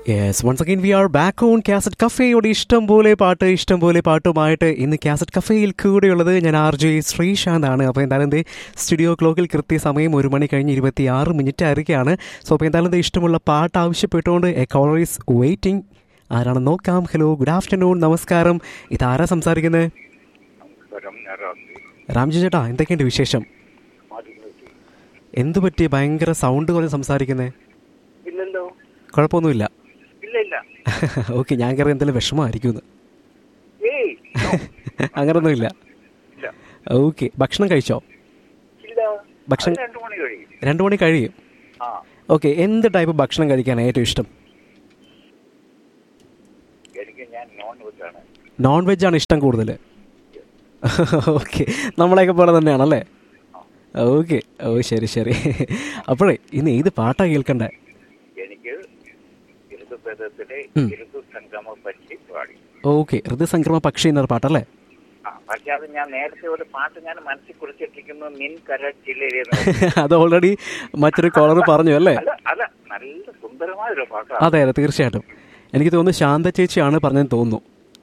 Yes once again we are back on cassette കഫേയുടെ ഇഷ്ടം പോലെ പാട്ട് ഇഷ്ടം പോലെ പാട്ടുമായിട്ട് ഇന്ന് കാസറ്റ് കഫേയിൽ കൂടെയുള്ളത് ഞാൻ ആർ ജെ ശ്രീശാന്ത് ആണ് അപ്പോൾ എന്തായാലും ദേ സ്റ്റുഡിയോ ക്ലോക്കിൽ കൃത്യസമയം ഒരു മണി കഴിഞ്ഞ് ഇരുപത്തി ആറ് മിനിറ്റ് ആയിരിക്കുകയാണ് സോ അപ്പോൾ എന്തായാലും ദേ ഇഷ്ടമുള്ള പാട്ട് ആവശ്യപ്പെട്ടുകൊണ്ട് എ കോളർ ഈസ് വെയിറ്റിംഗ് ആരാണ് നോക്കാം ഹലോ ഗുഡ് ആഫ്റ്റർനൂൺ നമസ്കാരം ഇതാരാ സംസാരിക്കുന്നത് നമസ്കാരം ഞാൻ രാംജി രാംജി ചേട്ടാ എന്തൊക്കെയുണ്ട് വിശേഷം മാറ്റിക്കിട്ടി എന്ത് പറ്റി ഭയങ്കര സൗണ്ട് കുറഞ്ഞ് സംസാരിക്കുന്നത് ഇല്ലല്ലോ കുഴപ്പമൊന്നുമില്ല ഇല്ല ഇല്ല ഓക്കെ ഞാൻ കയറി എന്തെങ്കിലും വിഷമമായിരിക്കും ഏയ് no. അങ്ങനൊന്നും ഇല്ല ഇല്ല ഓക്കെ ഭക്ഷണം കഴിച്ചോ ഇല്ല ഭക്ഷണം- അത് രണ്ടു മണി കഴിയും രണ്ടു മണി കഴിയും ആ ഓക്കെ എന്ത് ടൈപ്പ് ഭക്ഷണം കഴിക്കാനാണ് ഏറ്റവും ഇഷ്ടം എനിക്ക് ഞാൻ നോൺ വെജ് ആണ് നോൺ വെജ് ആണ് ഇഷ്ടം കൂടുതൽ ഓക്കെ നമ്മളെയൊക്കെ പോലെ തന്നെയാണല്ലേ ഓക്കെ ഓ ശരി ശരി അപ്പോഴേ ഇന്ന് ഏത് പാട്ടാ കേൾക്കണ്ടേ എനിക്ക് ഋതുഭേദത്തിലെ ഉം. ഋതു സംഗമ പറ്റി പാടി ഓക്കെ ഋതുസംക്രമ പക്ഷി എന്നൊരു പാട്ടല്ലേ ആ പക്ഷെ അത് ഞാൻ നേരത്തെ ഒരു പാട്ട് ഞാൻ മനസ്സിൽ കുറിച്ചിട്ടിരിക്കുന്നു നിൻ കരച്ചില്ലേ അത് ഓൾറെഡി മറ്റൊരു കോളർ പറഞ്ഞു അല്ലേ അല്ല അല്ല നല്ല സുന്ദരമായ ഒരു പാട്ടാണ് അതെ അതെ തീർച്ചയായിട്ടും എനിക്ക് തോന്നുന്നു ശാന്ത ചേച്ചിയാണ് പറഞ്ഞതെന്ന് തോന്നുന്നു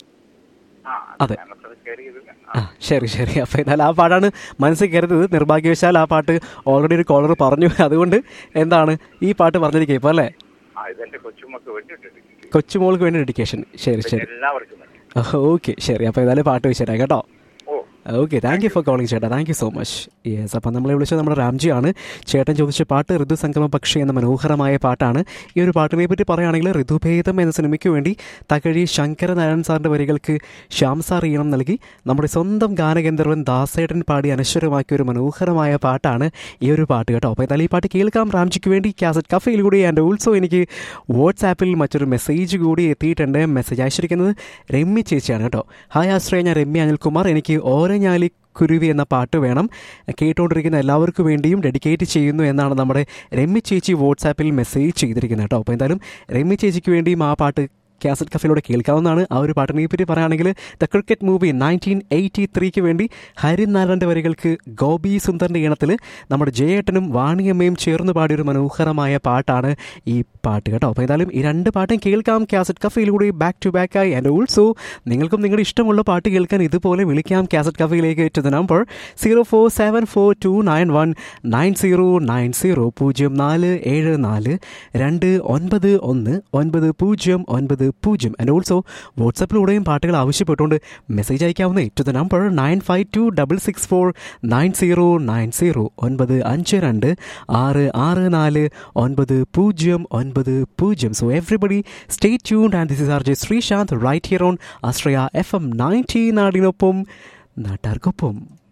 ആ അതെ. ഞാനത്ര കയറിയതില്ല ആ ശരി ശരി അപ്പോൾ എന്തായാലും ആ പാട്ടാണ് മനസ്സിൽ കരുതത് നിർഭാഗ്യവശാൽ ആ പാട്ട് ഓൾറെഡി ഒരു കോളർ പറഞ്ഞു അതുകൊണ്ട് എന്താണ് ഈ പാട്ട് പറഞ്ഞിരിക്കുക ഇപ്പോൾ അല്ലേ ആ ഇതെന്റെ കൊച്ചുമൊക്കെ വേണ്ടിയിട്ടുണ്ട് കൊച്ചുമോൾക്ക് വേണ്ടി ഡെഡിക്കേഷൻ ശരി ശരി എല്ലാവർക്കും വേണ്ടി. ഓക്കെ ശരി അപ്പോൾ ഏതായാലും പാട്ട് വെച്ചേരാം കേട്ടോ oh okay thank you for calling ചേട്ടാ thank you so much yes അപ്പം നമ്മളെ വിളിച്ചത് നമ്മുടെ രാംജിയാണ് ചേട്ടൻ ചോദിച്ച പാട്ട് ഋതുസംഗമ പക്ഷി എന്ന മനോഹരമായ പാട്ടാണ് ഈ ഒരു പാട്ടിനെ പറ്റി പറയുകയാണെങ്കിൽ ഋതുഭേദം എന്ന സിനിമയ്ക്ക് വേണ്ടി തകഴി ശങ്കരനാരായണൻ സാറിൻ്റെ വരികൾക്ക് ശ്യാം സാർ ഈണം നൽകി നമ്മുടെ സ്വന്തം ഗാനഗന്ധർവൻ ദാസേട്ടൻ പാടി അനശ്വരമാക്കിയ ഒരു മനോഹരമായ പാട്ടാണ് ഈ ഒരു പാട്ട് കേട്ടോ അപ്പോൾ എന്തായാലും ഈ പാട്ട് കേൾക്കാം രാംജിക്ക് വേണ്ടി കാസറ്റ് കഫയിൽ കൂടി ആൻഡ് ഓൾസോ എനിക്ക് വാട്സാപ്പിൽ മറ്റൊരു മെസ്സേജ് കൂടി എത്തിയിട്ടുണ്ട് മെസ്സേജ് അയച്ചിരിക്കുന്നത് രമ്യ ചേച്ചിയാണ് കേട്ടോ ഹായ് ആശ്രയ ഞാൻ രമ്യ അനിൽകുമാർ എനിക്ക് ഓരഞ്ഞാലി കുരുവി എന്ന പാട്ട് വേണം കേട്ടുകൊണ്ടിരിക്കുന്ന എല്ലാവർക്കും വേണ്ടിയും ഡെഡിക്കേറ്റ് ചെയ്യുന്നു എന്നാണ് നമ്മുടെ രമ്യ ചേച്ചി വാട്സാപ്പിൽ മെസ്സേജ് ചെയ്തിരിക്കുന്നത് കേട്ടോ അപ്പോൾ എന്തായാലും രമ്യ ചേച്ചിക്ക് വേണ്ടിയും ആ പാട്ട് കാസറ്റ് കഫയിലൂടെ കേൾക്കാവുന്നതാണ് ആ ഒരു പാട്ടിനെ പറ്റി പറയുകയാണെങ്കിൽ the cricket movie nineteen eighty ത്രീക്ക് വേണ്ടി ഹരിനാരായണൻ്റെ വരികൾക്ക് ഗോപി സുന്ദറിൻ്റെ ഈണത്തിൽ നമ്മുടെ ജയേട്ടനും വാണിയമ്മയും ചേർന്ന് പാടിയ ഒരു മനോഹരമായ പാട്ടാണ് ഈ പാട്ട് കേട്ടോ അപ്പോൾ എന്തായാലും ഈ രണ്ട് പാട്ടും കേൾക്കാം കാസറ്റ് കഫയിലൂടെ ബാക്ക് ടു ബാക്ക് ആയി ആൻഡ് ഓൾസോ നിങ്ങൾക്കും നിങ്ങളുടെ ഇഷ്ടമുള്ള പാട്ട് കേൾക്കാൻ ഇതുപോലെ വിളിക്കാം കാസറ്റ് കഫയിലേക്ക് to the number zero four seven four two nine one nine zero nine zero പൂജ്യം നാല് ഏഴ് നാല് രണ്ട് ഒൻപത് ഒന്ന് ഒൻപത് പൂജ്യം ഒൻപത് പൂജ്യം ആൻഡ് ഓൾസോ വാട്സപ്പിലൂടെയും പാട്ടുകൾ ആവശ്യപ്പെട്ടുകൊണ്ട് മെസ്സേജ് അയക്കാവുന്നേ to the number nine five two double six four nine zero nine zero ഒൻപത് അഞ്ച് രണ്ട് ആറ് ആറ് നാല് ഒൻപത് പൂജ്യം ഒൻപത് പൂജ്യം so everybody stay tuned and this is R J Sreesanth right here on Ashraya F M ninety നാടിനൊപ്പം നാട്ടാർക്കൊപ്പം